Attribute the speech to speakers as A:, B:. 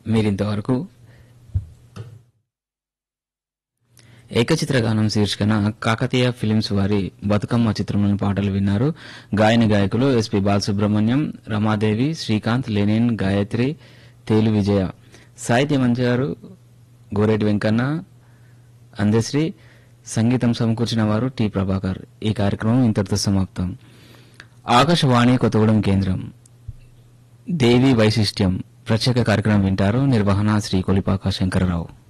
A: మీరింతవరకు ఏకచిత్ర గానం శీర్షికన కాకతీయ ఫిలిమ్స్ వారి బతుకమ్మ చిత్రంలోని పాటలు విన్నారు గాయన గాయకులు ఎస్పి బాలసుబ్రహ్మణ్యం రమాదేవి శ్రీకాంత్ లెనిన్ గాయత్రి తేలు విజయ సాహిత్యం అంచారు గోరేటి వెంకన్న అందశ్రీ సంగీతం సమకూర్చిన వారు టి ప్రభాకర్ ఈ కార్యక్రమం ఇంతటితో సమాప్తం ఆకాశవాణి కొత్తగూడెం కేంద్రం దేవి వైశిష్ట్యం ప్రత్యేక కార్యక్రమం వింటారు నిర్వహణ శ్రీ కొలిపాక శంకరరావు